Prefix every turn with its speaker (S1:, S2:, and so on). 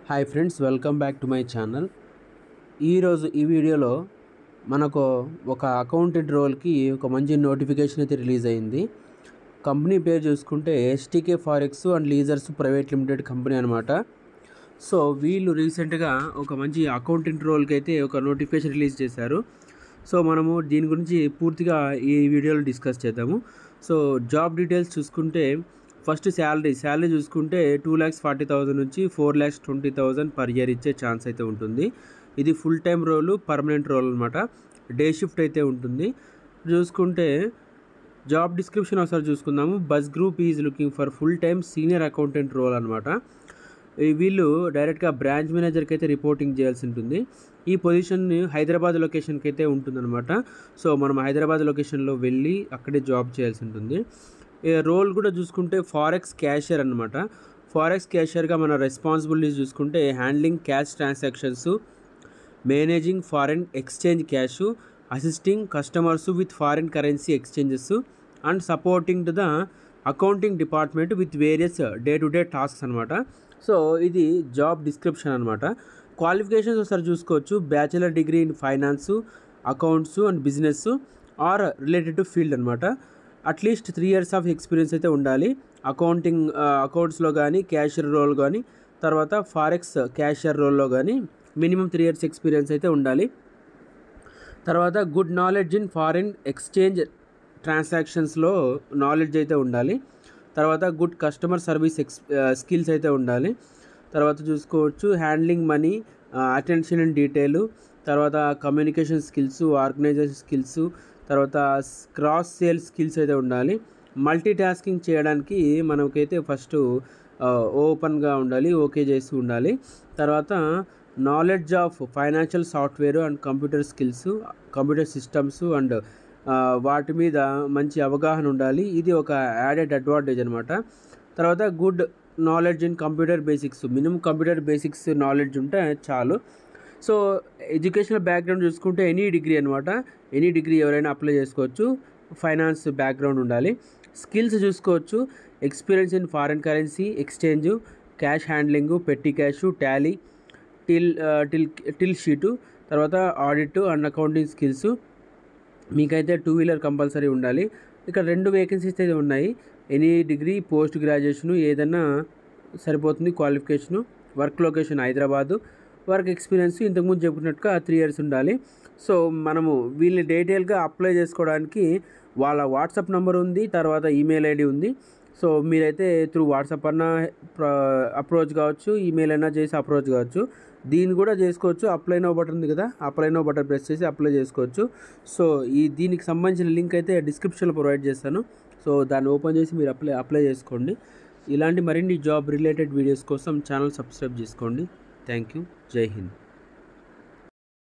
S1: hi friends welcome back to my channel ఈరోజు ఈ వీడియోలో మనకు ఒక అకౌంటెంట్ రోల్కి ఒక మంచి నోటిఫికేషన్ అయితే రిలీజ్ అయింది కంపెనీ పేరు చూసుకుంటే STK forex and leisures private limited company అనమాట సో వీళ్ళు రీసెంట్గా ఒక మంచి అకౌంటెంట్ రోల్కి అయితే ఒక నోటిఫికేషన్ రిలీజ్ చేశారు సో మనము దీని గురించి పూర్తిగా ఈ వీడియోలో డిస్కస్ చేద్దాము సో జాబ్ డీటెయిల్స్ చూసుకుంటే ఫస్ట్ శాలరీ శాలరీ చూసుకుంటే టూ ల్యాక్స్ ఫార్టీ థౌజండ్ నుంచి four lakhs twenty thousand per year ఇచ్చే ఛాన్స్ అయితే ఉంటుంది ఇది full time role permanent role అనమాట డే షిఫ్ట్ అయితే ఉంటుంది చూసుకుంటే జాబ్ డిస్క్రిప్షన్ ఒకసారి చూసుకుందాము bus group is looking for full time senior accountant role అనమాట ఈ వీళ్ళు డైరెక్ట్గా బ్రాంచ్ మేనేజర్కి అయితే రిపోర్టింగ్ చేయాల్సి ఉంటుంది ఈ పొజిషన్ హైదరాబాద్ లొకేషన్కి అయితే ఉంటుందన్నమాట సో మనం హైదరాబాద్ లొకేషన్లో వెళ్ళి అక్కడే జాబ్ చేయాల్సి ఉంటుంది ఈ రోల్ కూడా చూసుకుంటే ఫారెక్స్ క్యాషియర్ అనమాట ఫారెక్స్ క్యాషియర్గా మన రెస్పాన్సిబిలిటీస్ చూసుకుంటే handling cash transactions managing foreign exchange cash assisting customers with foreign currency exchanges and supporting to the accounting department with various day to day tasks అనమాట సో ఇది job description అనమాట qualifications ఒకసారి చూసుకోవచ్చు bachelor degree in finance accounts and business or related to field అనమాట at least three years of experience అయితే ఉండాలి accounting అకౌంట్స్లో కానీ cashier role కానీ తర్వాత ఫారెక్స్ క్యాషియర్ రోల్లో కానీ మినిమం త్రీ ఇయర్స్ ఎక్స్పీరియన్స్ అయితే ఉండాలి తర్వాత good knowledge in foreign exchange ట్రాన్సాక్షన్స్లో నాలెడ్జ్ అయితే ఉండాలి తర్వాత గుడ్ కస్టమర్ సర్వీస్ ఎక్స్ స్కిల్స్ అయితే ఉండాలి తర్వాత చూసుకోవచ్చు handling money attention in detail తర్వాత కమ్యూనికేషన్ స్కిల్స్ ఆర్గనైజేషన్ స్కిల్స్ తర్వాత క్రాస్ సేల్ స్కిల్స్ అయితే ఉండాలి మల్టీ టాస్కింగ్ చేయడానికి మనకైతే ఫస్ట్ ఓపెన్గా ఉండాలి ఓకే చేసి ఉండాలి తర్వాత knowledge of financial software and computer skills computer systems and వాటి మీద మంచి అవగాహన ఉండాలి ఇది ఒక యాడెడ్ అడ్వాంటేజ్ అనమాట తర్వాత good knowledge in computer basics minimum computer basics knowledge ఉంటే చాలు సో ఎడ్యుకేషనల్ బ్యాక్గ్రౌండ్ చూసుకుంటే ఎనీ డిగ్రీ అనమాట ఎనీ డిగ్రీ ఎవరైనా అప్లై చేసుకోవచ్చు ఫైనాన్స్ బ్యాక్గ్రౌండ్ ఉండాలి స్కిల్స్ చూసుకోవచ్చు experience in foreign currency exchange cash handling petty cash tally till till till sheet తర్వాత audit and accounting skills మీకైతే టూ వీలర్ కంపల్సరీ ఉండాలి ఇక్కడ రెండు వేకెన్సీస్ అయితే ఉన్నాయి ఎనీ డిగ్రీ పోస్ట్ గ్రాడ్యుయేషన్ ఏదైనా సరిపోతుంది qualification work location Hyderabad work experience ఇంతకుముందు చెప్పుకున్నట్టుగా త్రీ ఇయర్స్ ఉండాలి సో మనము వీళ్ళని డీటెయిల్గా అప్లై చేసుకోవడానికి వాళ్ళ వాట్సాప్ నెంబర్ ఉంది తర్వాత ఈమెయిల్ ఐడి ఉంది సో మీరైతే త్రూ వాట్సాప్ అన్నా అప్రోచ్ కావచ్చు ఈమెయిల్ అయినా చేసి అప్రోచ్ కావచ్చు దీన్ని కూడా చేసుకోవచ్చు అప్లై నో బటన్ ఉంది కదా అప్లై నో బటన్ ప్రెస్ చేసి అప్లై చేసుకోవచ్చు సో ఈ దీనికి సంబంధించిన లింక్ అయితే డిస్క్రిప్షన్లో ప్రొవైడ్ చేస్తాను సో దాన్ని ఓపెన్ చేసి మీరు అప్లై అప్లై చేసుకోండి ఇలాంటి మరిన్ని జాబ్ రిలేటెడ్ వీడియోస్ కోసం ఛానల్ సబ్స్క్రైబ్ చేసుకోండి థ్యాంక్ యూ జై హింద్